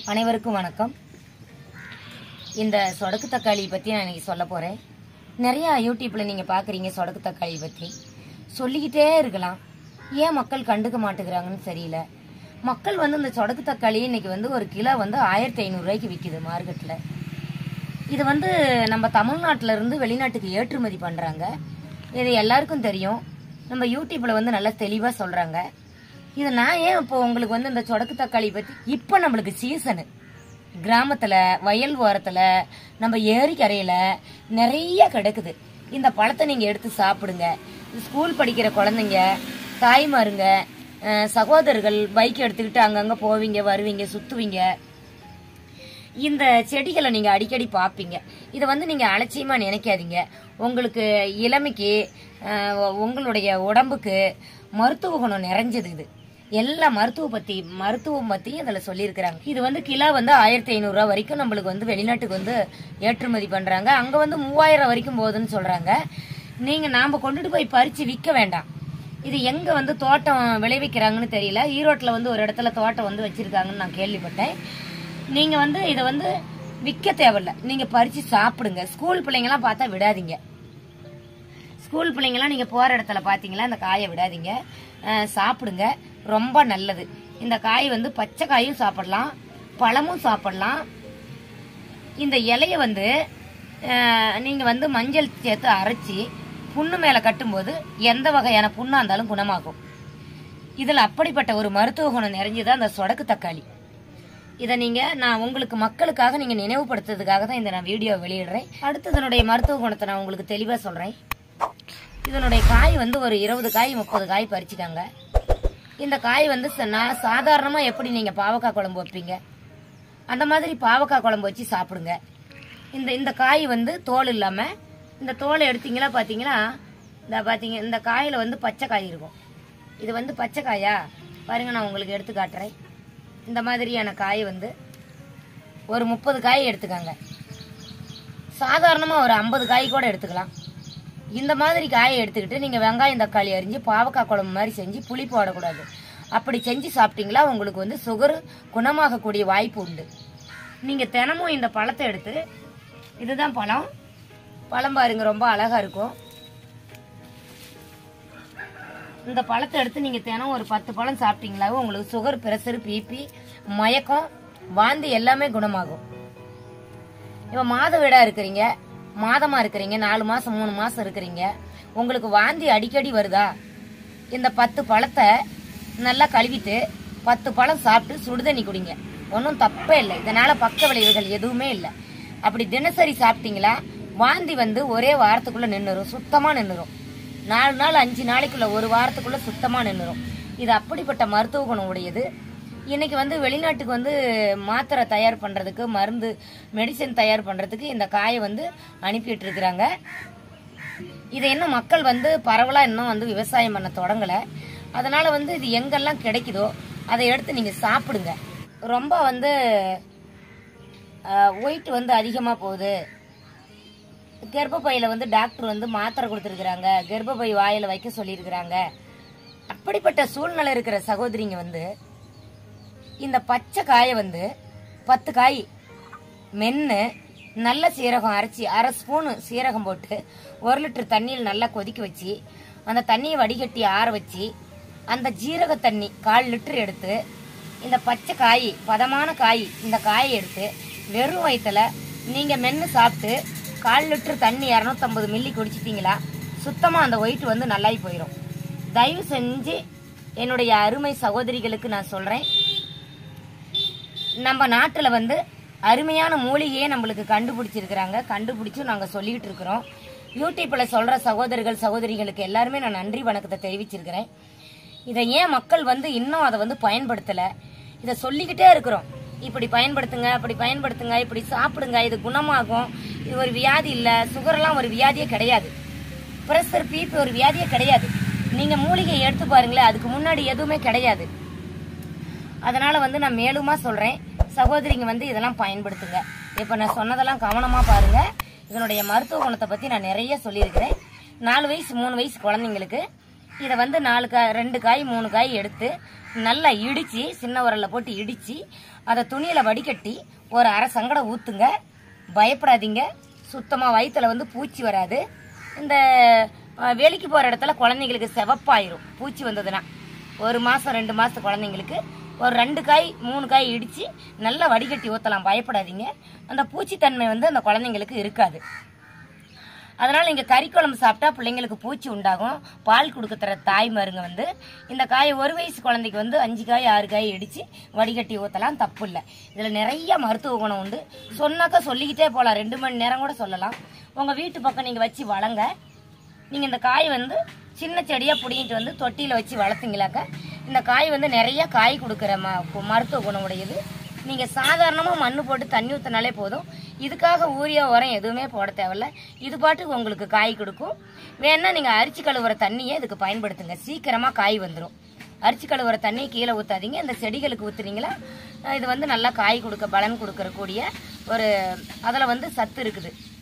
அனைவருக்கும் வணக்கம் இந்த சொடக்கு தக்காளி பற்றி நான் இன்னைக்கு சொல்ல போகிறேன் நிறையா யூடியூப்பில் நீங்கள் பார்க்குறீங்க சொடக்கு தக்காளி பற்றி சொல்லிக்கிட்டே இருக்கலாம் ஏன் மக்கள் கண்டுக்க மாட்டேங்கிறாங்கன்னு தெரியல மக்கள் வந்து இந்த சொடக்கு தக்காளி இன்னைக்கு வந்து ஒரு கிலோ வந்து ஆயிரத்தி ஐநூறுரூவாய்க்கு விற்கிது மார்க்கெட்டில் இது வந்து நம்ம தமிழ்நாட்டில இருந்து வெளிநாட்டுக்கு ஏற்றுமதி பண்றாங்க இது எல்லாருக்கும் தெரியும் நம்ம யூடியூப்ல வந்து நல்லா தெளிவா சொல்றாங்க இது நான் ஏன் இப்போ உங்களுக்கு வந்து இந்த சொடக்கு தக்காளி பத்தி இப்போ நம்மளுக்கு சீசனு கிராமத்துல வயல் ஓரத்துல நம்ம ஏரிக்கரையில நிறைய கிடக்குது இந்த பழத்தை நீங்க எடுத்து சாப்பிடுங்க ஸ்கூல் படிக்கிற குழந்தைங்க தாய்மாருங்க அஹ், சகோதரர்கள் பைக் எடுத்துக்கிட்டு அங்கங்க போவீங்க வருவீங்க சுத்துவீங்க இந்த செடிகளை நீங்க அடிக்கடி பார்ப்பீங்க இதை வந்து நீங்க அலட்சியமா நினைக்காதீங்க உங்களுக்கு இளமைக்கு அஹ், உங்களுடைய உடம்புக்கு மருத்துவ குணம் நிறைஞ்சது இது எல்லா மருத்துவ பத்தி மருத்துவம் பத்தி அதுல சொல்லியிருக்கிறாங்க இது வந்து கிலோ வந்து ஆயிரத்தி ஐநூறு ரூபா வரைக்கும் நம்மளுக்கு வந்து வெளிநாட்டுக்கு வந்து ஏற்றுமதி பண்றாங்க அங்க வந்து மூவாயிரம் வரைக்கும் போகுதுன்னு சொல்றாங்க நீங்க நாம கொண்டுட்டு போய் பறிச்சு விற்க வேண்டாம் இது எங்க வந்து தோட்டம் விளைவிக்கிறாங்கன்னு தெரியல ஈரோட்ல வந்து ஒரு இடத்துல தோட்டம் வந்து வச்சிருக்காங்கன்னு நான் கேள்விப்பட்டேன் நீங்க வந்து இதை வந்து விற்க தேவையில்ல நீங்க பறிச்சு சாப்பிடுங்க ஸ்கூல் பிள்ளைங்கலாம் பார்த்தா விடாதீங்க ஸ்கூல் பிள்ளைங்கலாம் நீங்க போற இடத்துல பாத்தீங்களா இந்த காயை விடாதீங்க அஹ், சாப்பிடுங்க ரொம்ப நல்லது இந்த காய் வந்து பச்சை காயும் சாப்பிடலாம் பழமும் சாப்பிடலாம் இந்த இலைய வந்து அஹ், நீங்க வந்து மஞ்சள் சேர்த்து அரைச்சி புண்ணு மேல கட்டும்போது எந்த வகையான புண்ணா இருந்தாலும் குணமாகும் இதுல அப்படிப்பட்ட ஒரு மருத்துவ குணம் நிறைஞ்சது அந்த சொடக்கு தக்காளி இதை நீங்க நான் உங்களுக்கு மக்களுக்காக நீங்க நினைவுபடுத்துறதுக்காக தான் இந்த நான் வீடியோ வெளியிடுறேன் அடுத்து இதனுடைய மருத்துவ குணத்தை நான் உங்களுக்கு தெளிவா சொல்றேன் இதனுடைய காய் வந்து ஒரு இருபது காய் முப்பது காய் பறிச்சுக்காங்க இந்த காய் வந்து ச- நான் சாதாரணமா எப்படி நீங்க பாவக்காய் குழம்பு வைப்பீங்க அந்த மாதிரி பாவக்காய் குழம்பு வச்சு சாப்பிடுங்க இந்த இந்த காய் வந்து தோல் இல்லாம இந்த தோலை எடுத்தீங்களா பாத்தீங்களா இந்த பாத்தீங்க இந்த காயில வந்து பச்சை காய் இருக்கும் இது வந்து பச்சை காயா பாருங்க நான் உங்களுக்கு எடுத்து காட்டுறேன் இந்த மாதிரியான காய் வந்து ஒரு முப்பது காய் எடுத்துக்காங்க சாதாரணமா ஒரு ஐம்பது காய் கூட எடுத்துக்கலாம் இந்த மாதிரி காயை எடுத்துக்கிட்டு நீங்க வெங்காயம் தக்காளி அரிஞ்சு பாவக்காய் குழம்பு மாதிரி செஞ்சு புளி போடக்கூடாது அப்படி செஞ்சு சாப்பிட்டீங்களா உங்களுக்கு வந்து சுகர் குணமாகக்கூடிய வாய்ப்பு உண்டு நீங்க தினமும் இந்த பழத்தை எடுத்து இதுதான் பழம் பழம் பாருங்க ரொம்ப அழகா இருக்கும் இந்த பழத்தை எடுத்து நீங்க தினம் ஒரு பத்து பழம் சாப்பிட்டீங்களாவே உங்களுக்கு சுகர் பிரஷர் பிபி மயக்கம் வாந்தி எல்லாமே குணமாகும் இப்ப மாதவிடா இருக்கிறீங்க மாதமா இருக்கிறீங்க நாலு மாசம் மூணு மாசம் இருக்கிறீங்க உங்களுக்கு வாந்தி அடிக்கடி வருதா இந்த பத்து பழத்தை நல்லா கழுவிட்டு பத்து பழம் சாப்பிட்டு சுடுதண்ணி குடிங்க ஒன்றும் தப்பே இல்லை இதனால பக்க விளைவுகள் எதுவுமே இல்லை அப்படி தினசரி சாப்பிட்டீங்களா வாந்தி வந்து ஒரே வாரத்துக்குள்ள நின்னுரும் சுத்தமா நின்னுரும் நாலு நாள் அஞ்சு நாளைக்குள்ள ஒரு வாரத்துக்குள்ள சுத்தமா நின்னுரும் இது அப்படிப்பட்ட மருத்துவ குணம் உடையது இன்னைக்கு வந்து வெளிநாட்டுக்கு வந்து மாத்திரை தயார் பண்றதுக்கு மருந்து மெடிசன் தயார் பண்றதுக்கு இந்த காயை வந்து அனுப்பிட்டு இருக்கிறாங்க இதை இன்னும் மக்கள் வந்து பரவலா இன்னும் வந்து விவசாயம் பண்ண தொடங்கல அதனால வந்து இது எங்கெல்லாம் கிடைக்குதோ அதை எடுத்து நீங்க சாப்பிடுங்க ரொம்ப வந்து ஒயிட் வந்து அதிகமா போகுது கர்ப்பப்பையில வந்து டாக்டர் வந்து மாத்திரை கொடுத்துருக்குறாங்க கர்ப்பப்பை வாயில வைக்க சொல்லியிருக்கிறாங்க அப்படிப்பட்ட சூழ்நிலை இருக்கிற சகோதரிங்க வந்து இந்த பச்சை காயை வந்து பத்து காய் மென்னு நல்ல சீரகம் அரைச்சி அரை ஸ்பூனு சீரகம் போட்டு ஒரு லிட்டர் தண்ணியில் நல்லா கொதிக்க வச்சு அந்த தண்ணியை வடிகட்டி ஆற வச்சு அந்த ஜீரக தண்ணி கால் லிட்டர் எடுத்து இந்த பச்சை காய் பதமான காய் இந்த காயை எடுத்து வெறும் வயிற்றுல நீங்கள் மென்று சாப்பிட்டு கால் லிட்டர் தண்ணி இரநூத்தம்பது மில்லி குடிச்சிட்டிங்களா சுத்தமாக அந்த ஒயிட் வந்து நல்லாயி போயிடும் தயவு செஞ்சு என்னுடைய அருமை சகோதரிகளுக்கு நான் சொல்கிறேன் நம்ம நாட்டுல வந்து அருமையான மூலிகையை நம்மளுக்கு கண்டுபிடிச்சிருக்கிறாங்க கண்டுபிடிச்சும் நாங்க சொல்லிட்டு இருக்கிறோம் யூடியூப்ல சொல்ற சகோதரர்கள் சகோதரிகளுக்கு எல்லாருமே நான் நன்றி வணக்கத்தை தெரிவிச்சிருக்கிறேன் இதை ஏன் மக்கள் வந்து இன்னும் அதை வந்து பயன்படுத்தல இதை சொல்லிக்கிட்டே இருக்கிறோம் இப்படி பயன்படுத்துங்க அப்படி பயன்படுத்துங்க இப்படி சாப்பிடுங்க இது குணமாகும் இது ஒரு வியாதி இல்ல சுகர்லாம் ஒரு வியாதியே கிடையாது பிரஷர் பிபி ஒரு வியாதியே கிடையாது நீங்க மூலிகை எடுத்து பாருங்களேன் அதுக்கு முன்னாடி எதுவுமே கிடையாது அதனால வந்து நான் மேலுமா சொல்றேன் சகோதரிங்க வந்து இதெல்லாம் பயன்படுத்துங்க இப்ப நான் சொன்னதெல்லாம் கவனமா பாருங்க இதனுடைய மருத்துவ குணத்தை பத்தி நான் நிறைய சொல்லியிருக்கிறேன் நாலு வயசு மூணு வயசு குழந்தைங்களுக்கு இதை வந்து நாலு காய் ரெண்டு காய் மூணு காய் எடுத்து நல்லா இடித்து சின்ன உரல்ல போட்டு இடித்து அதை துணியில் வடிகட்டி ஒரு அரை சங்கடம் ஊற்றுங்க பயப்படாதீங்க சுத்தமாக வயித்துல வந்து பூச்சி வராது இந்த அஹ், வெளிக்கு போகிற இடத்துல குழந்தைங்களுக்கு செவப்பாயிரும் பூச்சி வந்ததுன்னா ஒரு மாதம் ரெண்டு மாதத்து குழந்தைங்களுக்கு ஒரு ரெண்டு காய் மூணு காய் இடித்து நல்லா வடிகட்டி ஊற்றலாம் பயப்படாதீங்க அந்த பூச்சித்தன்மை வந்து அந்த குழந்தைங்களுக்கு இருக்காது அதனால நீங்க கறி குழம்பு சாப்பிட்டா பிள்ளைங்களுக்கு பூச்சி உண்டாகும் பால் கொடுக்க தர தாய்மாருங்க வந்து இந்த காயை ஒரு வயசு குழந்தைக்கு வந்து அஞ்சு காய் ஆறு காய் இடிச்சு வடிகட்டி ஊத்தலாம் தப்பு இல்லை இதுல நிறைய மருத்துவ குணம் உண்டு சொன்னாக்கா சொல்லிக்கிட்டே போகலாம் ரெண்டு மணி நேரம் கூட சொல்லலாம் உங்க வீட்டு பக்கம் நீங்க வச்சு வளங்க நீங்க இந்த காய் வந்து சின்ன செடியா பிடிங்கிட்டு வந்து தொட்டியில வச்சு வளர்த்தீங்களாக்க இந்த காய் வந்து நிறைய காய் கொடுக்குற ம கு- மருத்துவ குணம் உடையது நீங்க சாதாரணமா மண்ணு போட்டு தண்ணி ஊத்தினாலே போதும் இதுக்காக ஊரியா உரம் எதுவுமே போட தேவையில்ல இது பாட்டுக்கு உங்களுக்கு காய் கொடுக்கும் வேணா நீங்க அரிசி கழுவுற தண்ணியை இதுக்கு பயன்படுத்துங்க சீக்கிரமா காய் வந்துடும் அரிசி கழுவுற தண்ணியை கீழே ஊத்தாதீங்க இந்த செடிகளுக்கு ஊத்துனீங்களா அஹ் இது வந்து நல்லா காய் கொடுக்க பலன் கொடுக்கற கூடிய ஒரு அதில் வந்து சத்து இருக்குது